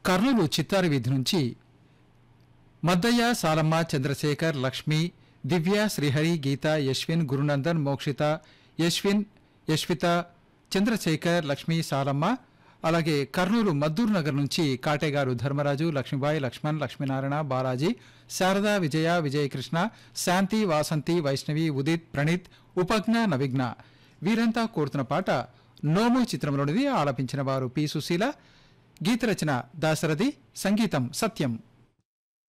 కర్నూలు చిత్తారి వీధి నుంచి మద్దయ్య సాలమ్మ చంద్రశేఖర్ లక్ష్మి దివ్య శ్రీహరి గీత యశ్విన్ గురునందన్ మోక్షిత యశ్విన్ యశ్విత చంద్రశేఖర్ లక్ష్మి సాలమ్మ అలాగే కర్నూలు మద్దూరు నగర్ నుంచి కాటేగారు ధర్మరాజు లక్ష్మీబాయి లక్ష్మణ్ లక్ష్మీనారాయణ బాలాజీ శారద విజయ విజయకృష్ణ శాంతి వాసంతి వైష్ణవి ఉదిత్ ప్రణీత్ ఉపజ్ఞ నవిఘ్న వీరంతా కోరుతున్న పాట నోము చిత్రంలోనిది ఆలపించిన వారు పి సుశీల గీత రచన దాశరథి సంగీతం సత్యం